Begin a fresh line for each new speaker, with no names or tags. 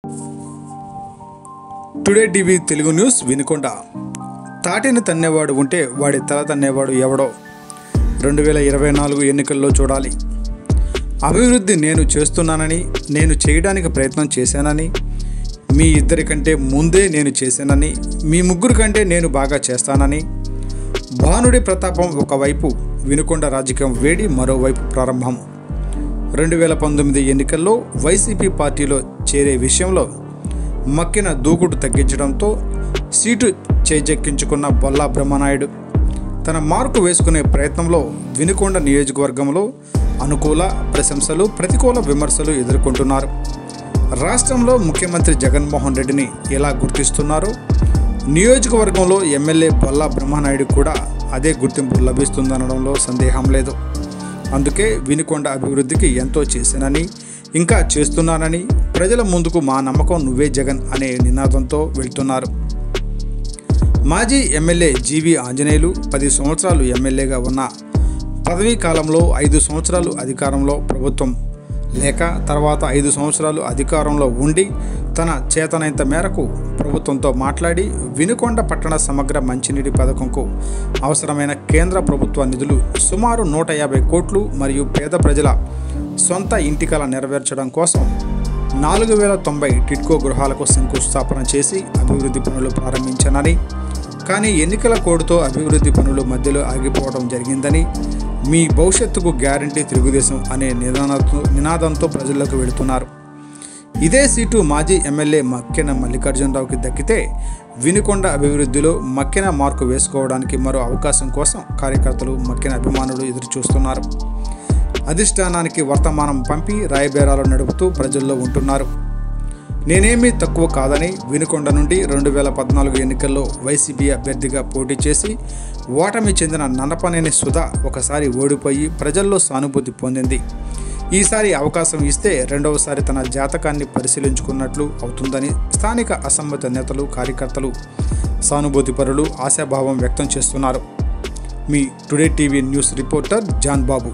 today TV Telugu news Vinukonda తాటిని తన్నేవాడు ఉంటే వాడి తల తన్నేవాడు ఎవడో రెండు వేల ఇరవై నాలుగు ఎన్నికల్లో చూడాలి అభివృద్ధి నేను చేస్తున్నానని నేను చేయడానికి ప్రయత్నం చేశానని మీ ఇద్దరి కంటే ముందే నేను చేశానని మీ ముగ్గురు కంటే నేను బాగా చేస్తానని భానుడి ప్రతాపం ఒకవైపు వినుకొండ రాజకీయం వేడి మరోవైపు ప్రారంభం రెండు వేల పంతొమ్మిది ఎన్నికల్లో వైసీపీ పార్టీలో చేరే విషయంలో మక్కిన దూకుడు తగ్గించడంతో సీటు చేజెక్కించుకున్న బొల్లా బ్రహ్మనాయుడు తన మార్కు వేసుకునే ప్రయత్నంలో వినుకొండ నియోజకవర్గంలో అనుకూల ప్రశంసలు ప్రతికూల విమర్శలు ఎదుర్కొంటున్నారు రాష్ట్రంలో ముఖ్యమంత్రి జగన్మోహన్ రెడ్డిని ఎలా గుర్తిస్తున్నారో నియోజకవర్గంలో ఎమ్మెల్యే బొల్లా బ్రహ్మనాయుడు కూడా అదే గుర్తింపు లభిస్తుందనడంలో సందేహం లేదు అందుకే వినుకొండ అభివృద్ధికి ఎంతో చేశానని ఇంకా చేస్తున్నానని ప్రజల ముందుకు మా నమ్మకం నువ్వే జగన్ అనే నినాదంతో వెళ్తున్నారు మాజీ ఎమ్మెల్యే జీవి ఆంజనేయులు పది సంవత్సరాలు ఎమ్మెల్యేగా ఉన్న పదవీ కాలంలో ఐదు సంవత్సరాలు అధికారంలో ప్రభుత్వం లేక తర్వాత ఐదు సంవత్సరాలు అధికారంలో ఉండి తన చేతనైనంత మేరకు ప్రభుత్వంతో మాట్లాడి వినుకొండ పట్టణ సమగ్ర మంచినీటి పథకంకు అవసరమైన కేంద్ర ప్రభుత్వ నిధులు సుమారు నూట యాభై కోట్లు మరియు పేద ప్రజల సొంత ఇంటికల నెరవేర్చడం కోసం నాలుగు వేల తొంభై టిడ్కో గృహాలకు శంకుస్థాపన చేసి అభివృద్ధి పనులు ప్రారంభించానని కానీ ఎన్నికల కోడ్తో అభివృద్ధి పనులు మధ్యలో ఆగిపోవడం జరిగిందని మీ భవిష్యత్తుకు గ్యారంటీ తెలుగుదేశం అనే నినాదంతో నినాదంతో ప్రజల్లోకి వెళుతున్నారు ఇదే సీటు మాజీ ఎమ్మెల్యే మక్కెన మల్లికార్జునరావుకి దక్కితే వినుకొండ అభివృద్ధిలో మక్కెన మార్కు వేసుకోవడానికి మరో అవకాశం కోసం కార్యకర్తలు మక్కెన అభిమానులు ఎదురు చూస్తున్నారు అధిష్టానానికి వర్తమానం పంపి రాయబేరాలు నడుపుతూ ప్రజల్లో ఉంటున్నారు నేనేమీ తక్కువ కాదని వినుకొండ నుండి రెండు వేల పద్నాలుగు ఎన్నికల్లో వైసీపీ అభ్యర్థిగా పోటీ చేసి ఓటమి చెందిన నన్నపనేని సుధా ఒకసారి ఓడిపోయి ప్రజల్లో సానుభూతి పొందింది ఈసారి అవకాశం ఇస్తే రెండవసారి తన జాతకాన్ని పరిశీలించుకున్నట్లు అవుతుందని స్థానిక అసమ్మత నేతలు కార్యకర్తలు సానుభూతిపరులు ఆశాభావం వ్యక్తం చేస్తున్నారు మీ today TV news reporter John బాబు